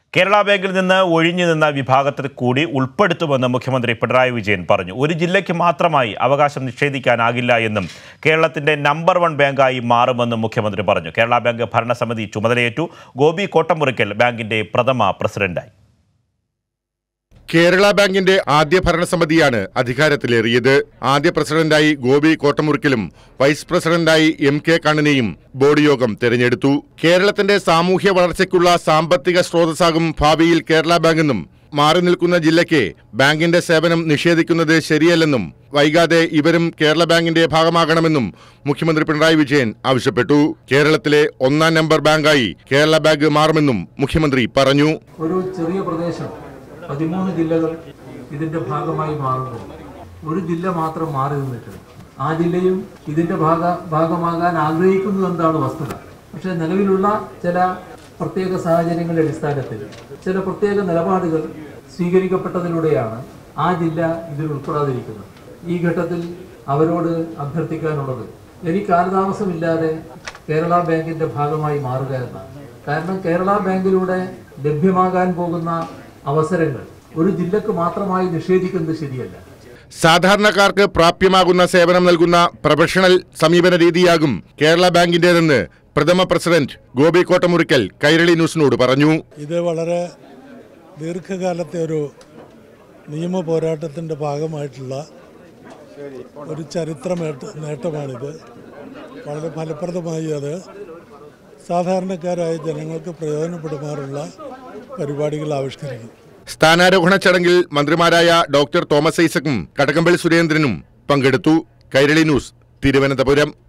കേരള ബാങ്കിൽ നിന്ന് ഒഴിഞ്ഞു നിന്ന വിഭാഗത്തിൽ കൂടി ഉൾപ്പെടുത്തുമെന്ന് മുഖ്യമന്ത്രി പിണറായി വിജയൻ പറഞ്ഞു ഒരു ജില്ലയ്ക്ക് മാത്രമായി അവകാശം നിഷേധിക്കാനാകില്ല എന്നും കേരളത്തിന്റെ നമ്പർ വൺ ബാങ്കായി മാറുമെന്നും മുഖ്യമന്ത്രി പറഞ്ഞു കേരള ബാങ്ക് ഭരണസമിതി ചുമതലയേറ്റു ഗോപി കോട്ടമുറിക്കൽ ബാങ്കിന്റെ പ്രഥമ പ്രസിഡന്റായി കേരള ബാങ്കിന്റെ ആദ്യ ഭരണസമിതിയാണ് അധികാരത്തിലേറിയത് ആദ്യ പ്രസിഡന്റായി ഗോപി കോട്ടമുറിക്കലും വൈസ് പ്രസിഡന്റായി എം കെ കണ്ണനെയും ബോർഡ് യോഗം തെരഞ്ഞെടുത്തു കേരളത്തിന്റെ സാമൂഹ്യ വളർച്ചയ്ക്കുള്ള സാമ്പത്തിക സ്രോതസ്സാകും ഭാവിയിൽ കേരള ബാങ്കെന്നും മാറി നിൽക്കുന്ന ജില്ലയ്ക്ക് ബാങ്കിന്റെ സേവനം നിഷേധിക്കുന്നത് ശരിയല്ലെന്നും വൈകാതെ ഇവരും കേരള ബാങ്കിന്റെ ഭാഗമാകണമെന്നും മുഖ്യമന്ത്രി പിണറായി വിജയൻ ആവശ്യപ്പെട്ടു കേരളത്തിലെ ഒന്നാം നമ്പർ ബാങ്കായി കേരള ബാങ്ക് മാറുമെന്നും മുഖ്യമന്ത്രി പറഞ്ഞു ഒരു ചെറിയ പ്രദേശം പതിമൂന്ന് ജില്ലകൾ ഇതിന്റെ ഭാഗമായി മാറുമ്പോൾ ഒരു ജില്ല മാത്രം മാറി നിന്നിട്ടുണ്ട് ആ ജില്ലയും ഇതിന്റെ ഭാഗ ഭാഗമാകാൻ ആഗ്രഹിക്കുന്നത് എന്താണ് വസ്തുത പക്ഷേ നിലവിലുള്ള ചില പ്രത്യേക സാഹചര്യങ്ങളുടെ അടിസ്ഥാനത്തിൽ ചില പ്രത്യേക നിലപാടുകൾ സ്വീകരിക്കപ്പെട്ടതിലൂടെയാണ് ആ ജില്ല ഇതിൽ ഉൾപ്പെടാതിരിക്കുന്നത് ഈ ഘട്ടത്തിൽ അവരോട് അഭ്യർത്ഥിക്കാനുള്ളത് ഇനി കാലതാമസമില്ലാതെ കേരള ബാങ്കിന്റെ ഭാഗമായി മാറുക എന്നാണ് കാരണം കേരള ബാങ്കിലൂടെ ലഭ്യമാകാൻ പോകുന്ന അവസരങ്ങൾ ഒരു ജില്ലക്ക് മാത്രമായി നിഷേധിക്കുന്നത് ശരിയല്ല സാധാരണക്കാർക്ക് പ്രാപ്യമാകുന്ന സേവനം നൽകുന്ന പ്രൊഫഷണൽ സമീപന രീതിയാകും കേരള ബാങ്കിന്റേതെന്ന് പ്രഥമ പ്രസിഡന്റ് ഗോപി കോട്ടമുറിക്കൽ കൈരളി ന്യൂസിനോട് പറഞ്ഞു ഇത് വളരെ ദീർഘകാലത്തെ ഒരു നിയമ പോരാട്ടത്തിൻ്റെ ഭാഗമായിട്ടുള്ള ഒരു ചരിത്ര നേട്ട- നേട്ടമാണിത് വളരെ ഫലപ്രദമായി അത് സാധാരണക്കാരായ ജനങ്ങൾക്ക് പ്രയോജനപ്പെടുമാറുള്ള പരിപാടികൾ ആവിഷ്കരിക്കും സ്ഥാനാരോഹണ ചടങ്ങിൽ മന്ത്രിമാരായ ഡോക്ടർ തോമസ് ഐസക്കും കടകംപള്ളി സുരേന്ദ്രനും പങ്കെടുത്തു കൈരളി ന്യൂസ് തിരുവനന്തപുരം